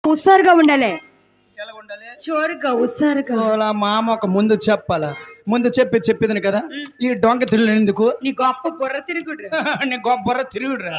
హుషారుగా ఉండాలి ఎలా ఉండాలి చోరుగా హుషారుగా వాళ్ళ మామ ఒక ముందు చెప్పాలా ముందు చెప్పి చెప్పింది కదా ఈ డొంక తిరుగులు ఎందుకు నీ గొప్ప బుర్ర తిరుగుడు నీ గొప్ప తిరుగుడురా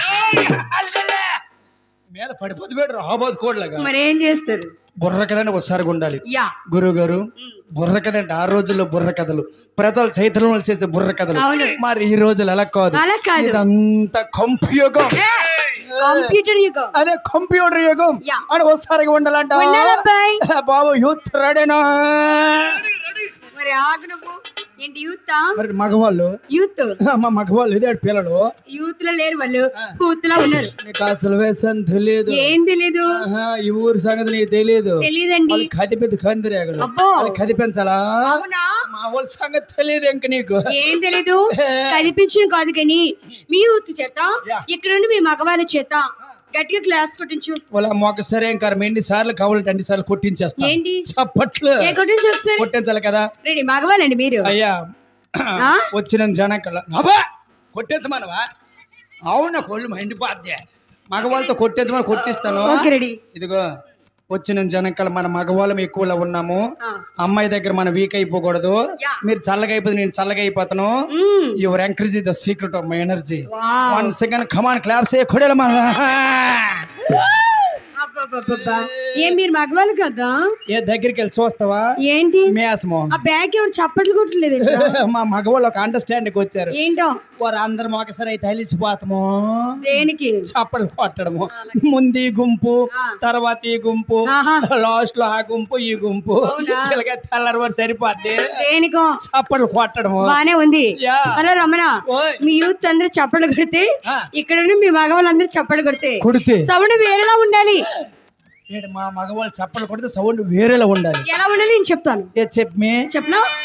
మీద పడిపోతు పెట్టు రాబోతు కోడ్లాగా మరి ఏం చేస్తారు బుర్ర కదండి ఒకసారి ఉండాలి యా గురువు గారు బుర్ర కథ అంటే ఆ రోజుల్లో బుర్ర కథలు ప్రజలు చైతన్యం చేసే బుర్ర కథలు అవును. మరి ఈ రోజులు ఎలా కాదు అలా కాదు ఇదంతా కంప్యూగం కంప్యూటర్ యుగం అదే కంప్యూటర్ యుగం యా. అని ఒకసారిగా ఉండాలంట ఉండాలబ్బాయ్. బాబు యూత్ రెడీనా మరి ఆగు నువ్వు ఏంటి యూత్ మరి మగవాళ్ళు యూత్ మా మగవాళ్ళు ఇదే పిల్లలు యూత్ లో లేరు వాళ్ళు యూత్ లో ఉన్నారు నీకు అసలు వేసం తెలియదు ఏం తెలీదు ఆహా, ఈ ఊరు సంగతి నీకు తెలియదు తెలీదండి వాళ్ళు కదిపెద్ది కందిరేగలు అబ్బో వాళ్ళు కదిపించాలా అవునా మా వాళ్ళ సంగతి తెలియదు ఇంక నీకు ఏం తెలీదు కనిపించిన కాదు కానీ మీ యూత్ చేత యా. ఇక్కడ నుండి మీ మగవారి చేత గట్టిగా క్లాప్స్ కొట్టించు వాళ్ళ మొక్క సరే ఇంకా ఎన్ని సార్లు కావాలంటే అన్ని సార్లు కొట్టించేస్తా ఏంటి చప్పట్లు ఏ కొట్టించు ఒకసారి కొట్టించాలి కదా రెడీ మగవాళ్ళండి మీరు అయ్యా ఆ? వచ్చిన జనకల అబ్బా కొట్టించమనవా అవునా కొళ్ళు మండిపోద్ది మగవాళ్ళతో కొట్టించమని కొట్టిస్తాను ఓకే రెడీ ఇదిగో వచ్చిన జనకల మన మగవాళ్ళం ఎక్కువలో ఉన్నాము అమ్మాయి దగ్గర మనం వీక్ అయిపోకూడదు యా. మీరు చల్లగా అయిపోతే నేను చల్లగా అయిపోతాను your encourage the secret of my energy one second come on claps ఏ కొడేల మన ఏం మీరు మగవాళ్ళు కదా ఏ దగ్గరికి వెళ్ళి చూస్తావా ఏంటి మేసమో ఆ బ్యాగ్ ఎవరు చప్పట్లు కొట్టలేదు ఇక్కడ. మా మగవాళ్ళు ఒక అండర్స్టాండింగ్ వచ్చారు ఏంటో వారు అందరం ఒకసారి అయితే కలిసిపోతాము దేనికి చప్పలు కొట్టడము ముందు ఈ గుంపు ఆ. తర్వాత ఈ గుంపు ఆహా లాస్ట్ లో ఆ గుంపు ఈ గుంపు అవునా? ఇలాగే తెల్లారి వారు సరిపోద్ది దేనికో చప్పలు కొట్టడము బానే ఉంది యా. హలో రమణ ఓయ్. మీ యూత్ అందరూ చప్పట్లు కొడితే ఆ. ఇక్కడ నుండి మీ మగవాళ్ళందరూ చప్పట్లు కొడితే కొడితే సౌండ్ వేరేలా ఉండాలి ఏంటి మా మగవాళ్ళు చప్పలు కొడితే సౌండ్ వేరేలా ఉండాలి ఎలా ఉండాలి నేను చెప్తాను ఏ చెప్పి చెప్పనా